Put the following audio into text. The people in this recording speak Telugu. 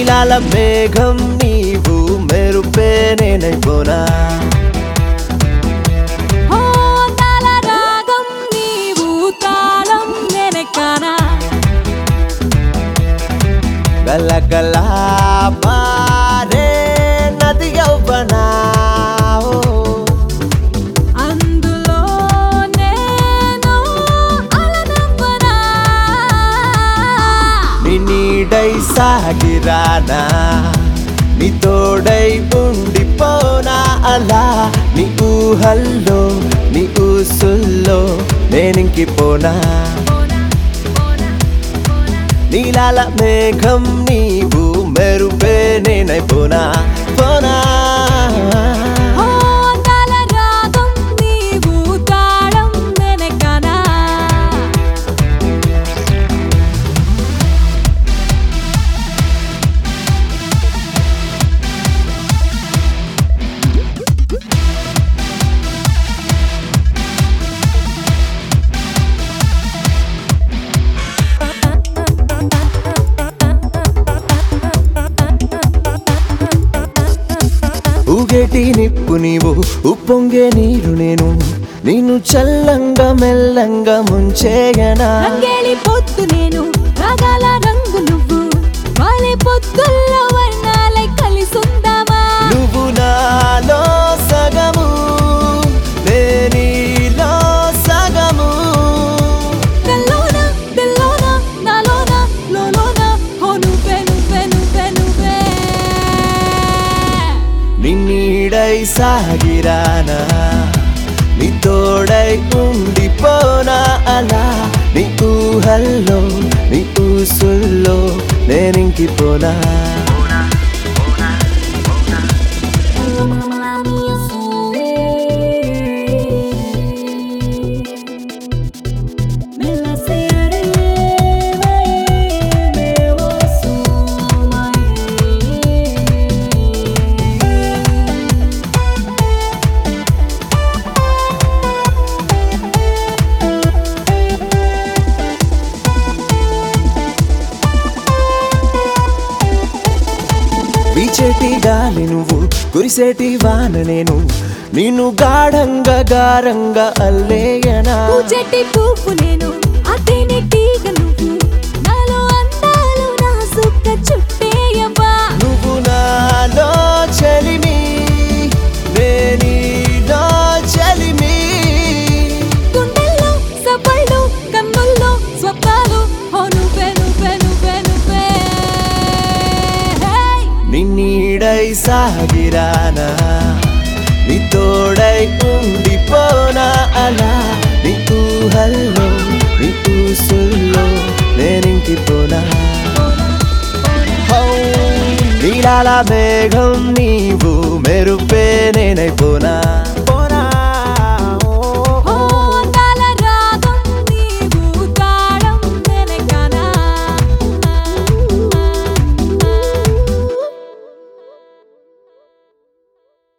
నీలాల మేఘం నీవు మెరుపే నేనైపోనా ఓ అందాల రాగం నీవు తాళం నేనే కానా గలగలా పారే నది యౌవనా ఓ. అందులో నేను అలనవ్వనా నీ నీడై సాగిరానా నీ తోడై ఉండిపోనా అలా నీ ఊహల్లో నీ ఊసుల్లో నేనింకిపోనా పోనా పోనా పోనా నీలాల మేఘం నీవు మెరుపే నేనైపోనా పోనా ఓ అందాల రాగం నీవు తాళం నేనే కానా ఊగేటి నిప్పు నీవు ఉప్పొంగే నీరు నేను నిన్ను చల్లంగా మెల్లంగా ముంచేయనా రంగేలి పొద్దు నేను రాగాల రంగు నువ్వు వాలే పొద్దుల్లో వర్ణాలై కలిసుందామా నువ్వు నాలో సగము నేనీలో సగము తెల్లోన తెల్లోన నాలోన లోలోన ఓ నువ్వే నువ్వే నువ్వే నువ్వే నిన్నీడై సాగిరానా నీ తోడై ఉండిపోనా అలా నీ ఊహల్లో నీ ఊసుల్లో నేనింకిపోనా Me la searé, me voy వీచేటి గాలి నువ్వు కురిసేటి వాన నేను నిన్ను గాఢంగా గారంగా అల్లేయనా పూచెట్టి పువ్వు నేను అతని తీగ నువ్వు నాలో అందాలు నా సుక్క చుట్టేయవా నువ్వు నాలో చలిమి నేనీలో చలిమి గుండెల్లో సపళ్ళు కన్నుల్లో స్వప్నాలు ఓ నువ్వే నువ్వే నువ్వే నువ్వే హేయ్! నిన్నీడై సాగిరానా నీ తోడై ఉండిపోనా అలా నీ ఊహల్లో నీ ఊసుల్లో నేనింకిపోనా హౌ, నీలాల మేఘం నీవు మెరుపే నేనైపోనా